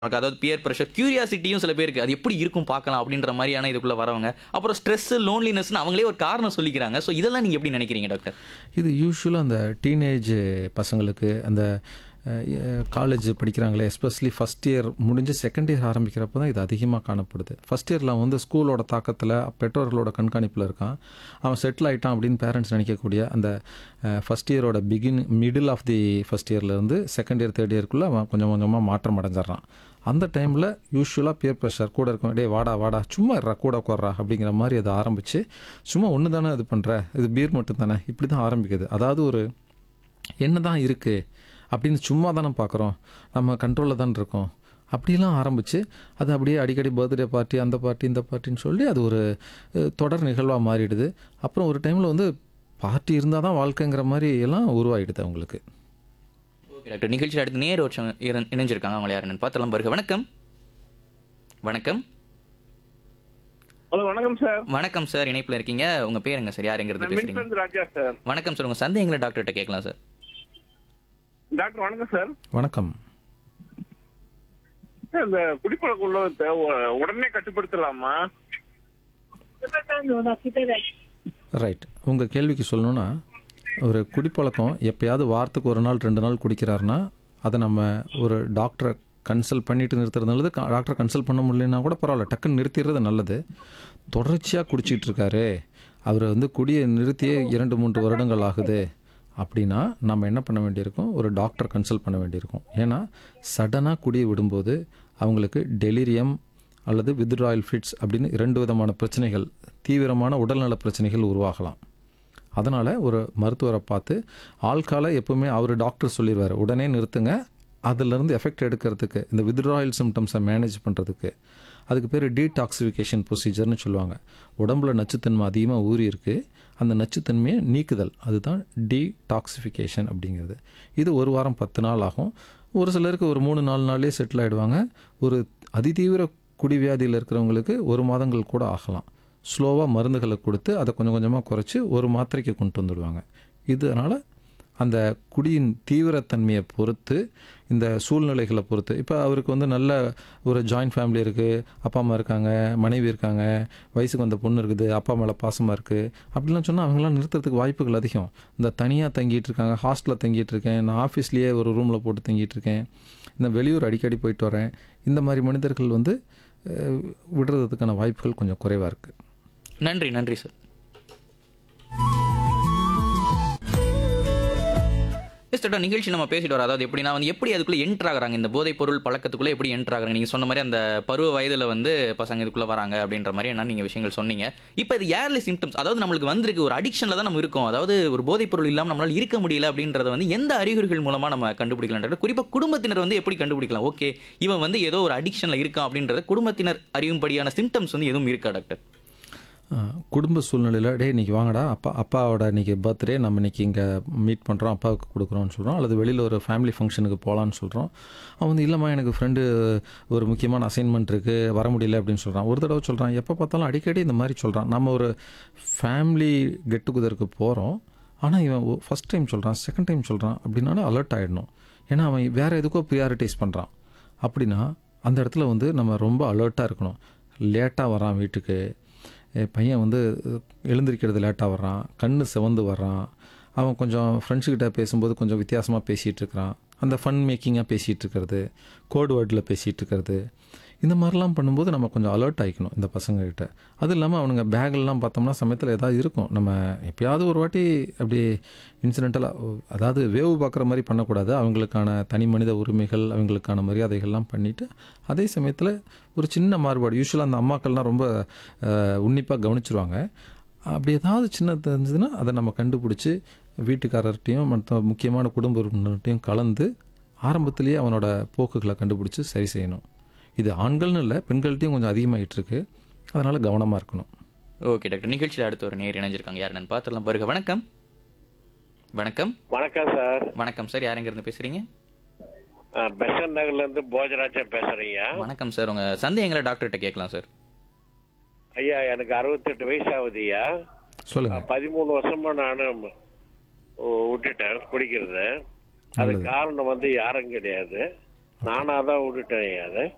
நமக்கு அதாவது peer pressure கியூரியாசிட்டியும் சில பேருக்கு அது எப்படி இருக்கும் பார்க்கலாம் அப்படின்ற மாதிரியான இதுக்குள்ள வரவங்க அப்புறம் ஸ்ட்ரெஸ் லோன்லினஸ்னு அவங்களே ஒரு காரணம் சொல்லிக்கிறாங்க ஸோ இதெல்லாம் நீங்க எப்படி நினைக்கிறீங்க டாக்டர் இது யூஸ்வலாக அந்த டீனேஜ் பசங்களுக்கு அந்த காலேஜ் படிக்கிறாங்களே எஸ்பெஷலி ஃபஸ்ட் இயர் முடிஞ்சு செகண்ட் இயர் ஆரம்பிக்கிறப்ப தான் இது அதிகமாக காணப்படுது ஃபஸ்ட் இயரில் வந்து ஸ்கூலோட தாக்கத்தில் பெற்றோர்களோட கண்காணிப்பில் இருக்கான் அவன் செட்டில் ஆகிட்டான் அப்படின்னு பேரண்ட்ஸ் நினைக்கக்கூடிய அந்த ஃபஸ்ட் இயரோட begin middle of the first இயர்லேருந்து செகண்ட் இயர் தேர்ட் இயர்க்குள்ளே அவன் கொஞ்சம் கொஞ்சமாக மாற்றம் அடைஞ்சிட்றான் அந்த டைமில் யூஸ்வலாக பியர் ப்ரெஷர் கூட இருக்கும் டே வாடா வாடா சும்மா இருறா கூட உட்கார்றா அப்படிங்கிற மாதிரி அதை ஆரம்பித்து சும்மா ஒன்று தானே இது பண்ணுற இது பீர் மட்டும் தானே இப்படி தான் ஆரம்பிக்குது அதாவது ஒரு என்ன தான் இருக்குது அப்படின்னு சும்மா தானே பார்க்குறோம் நம்ம கண்ட்ரோலில் தான் இருக்கோம் அப்படிலாம் ஆரம்பித்து அது அப்படியே அடிக்கடி பர்த்டே பார்ட்டி அந்த பார்ட்டி இந்த பார்ட்டின்னு சொல்லி அது ஒரு அஹ், தொடர் நிகழ்வாக மாறிடுது அப்புறம் ஒரு டைமில் வந்து பார்ட்டி இருந்தால் தான் வாழ்க்கைங்கிற மாதிரி எல்லாம் உருவாகிடுது அவங்களுக்கு ஓகே டாக்டர் நிகழ்ச்சியில் அடுத்து நேர் வருஷம் இணைஞ்சிருக்காங்க அவங்கள யாருன்னு பார்த்தலாம் பாருங்க வணக்கம் வணக்கம் ஹலோ வணக்கம் சார் வணக்கம் சார் இணைப்பில் இருக்கீங்க உங்க பேருங்க சார் யாருங்கிறது நான் பேசுறீங்க மின்சந்த் ராஜா சார் வணக்கம் சார் உங்க சந்தேகங்களை டாக்டர்கிட்ட கேட்கலாம் சார் டாக்டர் வணக்கம் சார் வணக்கம் சார், இந்த குடிப்பழக்கம் உள்ளவத்தை உ- உடனே கட்டுப்படுத்தலாமா ரைட் உங்கள் கேள்விக்கு சொல்லணும்னா ஒரு குடிப்பழக்கம் எப்பயாவது வாரத்துக்கு ஒரு நாள் ரெண்டு நாள் குடிக்கிறாருன்னா அதை நம்ம ஒரு டாக்டரை கன்சல்ட் பண்ணிட்டு நிறுத்துறது நல்லது க- டாக்டரை கன்சல்ட் பண்ண முடியலன்னா கூட பரவாயில்ல டக்குன்னு நிறுத்திடுறது நல்லது தொடர்ச்சியாக குடிச்சிட்டு இருக்காரு அவர் வந்து குடியை நிறுத்தியே இரண்டு மூன்று வருடங்கள் ஆகுது அப்படின்னா நம்ம என்ன பண்ண வேண்டியிருக்கும் ஒரு டாக்டர் கன்சல்ட் பண்ண வேண்டியிருக்கும் ஏன்னா சடனாக குடியை விடும்போது அவங்களுக்கு டெலிரியம் அல்லது வித்ராயல் ஃபிட்ஸ் அப்படின்னு இரண்டு விதமான பிரச்சனைகள் தீவிரமான உடல்நல பிரச்சனைகள் உருவாகலாம் அதனால் ஒரு மருத்துவரை பார்த்து ஆள்காலை எப்பவுமே அவர் டாக்டர் சொல்லிடுவார் உடனே நிறுத்துங்க அதிலிருந்து எஃபெக்ட் எடுக்கிறதுக்கு இந்த வித்ராயல் சிம்டம்ஸை மேனேஜ் பண்ணுறதுக்கு அதுக்கு பேர் டீடாக்சிஃபிகேஷன் ப்ரொசீஜர்னு சொல்லுவாங்க உடம்புல நச்சுத்தன்மை அதிகமாக ஊறி இருக்கு அந்த நச்சுத்தன்மையை நீக்குதல் அதுதான் டீடாக்சிஃபிகேஷன் அப்படிங்கிறது இது ஒரு வாரம் பத்து நாள் ஆகும் ஒரு சிலருக்கு ஒரு மூணு நாலு நாள்லேயே செட்டில் ஆகிடுவாங்க ஒரு அதிதீவிர குடிவியாதியில் இருக்கிறவங்களுக்கு ஒரு மாதங்கள் கூட ஆகலாம் ஸ்லோவாக மருந்துகளை கொடுத்து அதை கொஞ்சம் கொஞ்சமாக குறைச்சி ஒரு மாத்திரைக்கு கொண்டு வந்துடுவாங்க இதனால் அந்த குடியின் தீவிரத்தன்மையை பொறுத்து இந்த சூழ்நிலைகளை பொறுத்து இப்போ அவருக்கு வந்து நல்ல ஒரு ஜாயிண்ட் ஃபேமிலி இருக்குது அப்பா அம்மா இருக்காங்க மனைவி இருக்காங்க வயசுக்கு வந்த பொண்ணு இருக்குது அப்பா மேலே பாசமாக இருக்குது அப்படிலாம் சொன்னால் அவங்களாம் நிறுத்துறதுக்கு வாய்ப்புகள் அதிகம் இந்த தனியாக தங்கிட்டு இருக்காங்க ஹாஸ்டலில் தங்கிட்டு இருக்கேன் நான் ஆஃபீஸ்லேயே ஒரு ரூமில் போட்டு தங்கிட்டு இருக்கேன் இந்த வெளியூர் அடிக்கடி போயிட்டு வரேன் இந்த மாதிரி மனிதர்கள் வந்து அஹ், விடுறதுக்கான வாய்ப்புகள் கொஞ்சம் குறைவாக இருக்குது நன்றி நன்றி சார் எஸ் டாக்டர் நிகழ்ச்சி நம்ம பேசிட்டு வரோம் அதாவது எப்படின்னா வந்து எப்படி அதுக்குள்ள என்ட்ரு ஆகுறாங்க இந்த போதைப் பொருள் பழக்கத்துக்குள்ள எப்படி என்ட்ரு ஆகுறாங்க நீங்க சொன்ன மாதிரி அந்த பருவ வயதுல வந்து பசங்க இதுக்குள்ள வராங்க அப்படின்ற மாதிரி என்ன நீங்க விஷயங்கள் சொன்னீங்க இப்போ இது ஏர்லி சிம்டம்ஸ் அதாவது நம்மளுக்கு வந்திருக்கு ஒரு அடிக்ஷன்ல தான் நம்ம இருக்கோம் அதாவது ஒரு போதைப் பொருள் இல்லாம நம்மளால இருக்க முடியல அப்படின்றத வந்து எந்த அறிகுறிகள் மூலமா நம்ம கண்டுபிடிக்கலாம் டாக்டர் குறிப்பா குடும்பத்தினர் வந்து எப்படி கண்டுபிடிக்கலாம் ஓகே இவன் வந்து ஏதோ ஒரு அடிக்ஷன்ல இருக்கான் அப்படின்றத குடும்பத்தினர் அறியும்படியான சிம்டம்ஸ் வந்து எதுவும் இருக்கா டாக்டர் ஆஹ் குடும்ப சூழ்நிலையில் டே இன்னைக்கு வாங்கடா அப்பா அப்பாவோட இன்னைக்கு பர்த்டே நம்ம இன்னைக்கு இங்கே மீட் பண்ணுறோம் அப்பாவுக்கு கொடுக்குறோம்னு சொல்கிறோம் அல்லது வெளியில் ஒரு ஃபேமிலி ஃபங்க்ஷனுக்கு போகலான்னு சொல்கிறோம் அவன் வந்து இல்லைம்மா எனக்கு ஃப்ரெண்டு ஒரு முக்கியமான அசைன்மெண்ட் இருக்குது வர முடியல அப்படின்னு சொல்கிறான் ஒரு தடவை சொல்கிறான் எப்போ பார்த்தாலும் அடிக்கடி இந்த மாதிரி சொல்கிறான் நம்ம ஒரு ஃபேமிலி கெட் டுகெதருக்கு போகிறோம் ஆனால் இவன் ஃபஸ்ட் டைம் சொல்கிறான் செகண்ட் டைம் சொல்கிறான் அப்படின்னாலும் அலர்ட் ஆகிடணும் ஏன்னா அவன் வேறு எதுக்கோ ப்ரியாரிட்டைஸ் பண்ணுறான் அப்படின்னா அந்த இடத்துல வந்து நம்ம ரொம்ப அலர்ட்டாக இருக்கணும் லேட்டாக வரான் வீட்டுக்கு என் பையன் வந்து எழுந்திருக்கிறது லேட்டாக வர்றான் கண்ணு சிவந்து வர்றான் அவன் கொஞ்சம் ஃப்ரெண்ட்ஸுக்கிட்ட பேசும்போது கொஞ்சம் வித்தியாசமாக பேசிகிட்டு இருக்கிறான் அந்த ஃபன் மேக்கிங்காக பேசிகிட்டு இருக்கிறது கோட் வேர்டில் பேசிகிட்டு இருக்கிறது இந்த மாதிரிலாம் பண்ணும்போது நம்ம கொஞ்சம் அலர்ட் ஆகிக்கணும் இந்த பசங்கக்கிட்ட அது இல்லாமல் அவனுங்க பேக்லாம் பார்த்தோம்னா சமயத்தில் ஏதாவது இருக்கும் நம்ம எப்பயாவது ஒரு வாட்டி அப்படி இன்சிடென்டலாக அதாவது வேவு பார்க்குற மாதிரி பண்ணக்கூடாது அவங்களுக்கான தனி மனித உரிமைகள் அவங்களுக்கான மரியாதைகள்லாம் பண்ணிவிட்டு அதே சமயத்தில் ஒரு சின்ன மாறுபாடு யூஸ்வலாக அந்த அம்மாக்கள்லாம் ரொம்ப உன்னிப்பாக கவனிச்சிருவாங்க அப்படி ஏதாவது சின்ன தெரிஞ்சதுன்னா அதை நம்ம கண்டுபிடிச்சி வீட்டுக்காரர்கிட்டையும் மற்ற முக்கியமான குடும்ப உறுப்பினர்கிட்டையும் கலந்து ஆரம்பத்திலேயே அவனோட போக்குகளை கண்டுபிடிச்சி சரி செய்யணும் இது ஆண்கள்னு இல்லை பெண்கள்கிட்டையும் கொஞ்சம் அதிகமாகிட்டு இருக்கு அதனால் கவனமாக இருக்கணும் ஓகே டாக்டர் நிகழ்ச்சியில் அடுத்து ஒரு நேர் இணைஞ்சிருக்காங்க யார் நான் பார்த்துடலாம் பாருங்க வணக்கம் வணக்கம் வணக்கம் சார் வணக்கம் சார் யாருங்க இருந்து பேசுறீங்க பெசன் நகர்ல இருந்து போஜராஜா பேசுறீங்க வணக்கம் சார் உங்க சந்தேகங்களை டாக்டர்கிட்ட கேட்கலாம் சார் ஐயா எனக்கு அறுபத்தெட்டு வயசு ஆகுதுயா சொல்லுங்கள் பதிமூணு வருஷமா நானும் விட்டுட்டேன் குடிக்கிறது அது நல்லது. காரணம் வந்து யாரும் கிடையாது நானா தான் விட்டுட்டேன் அது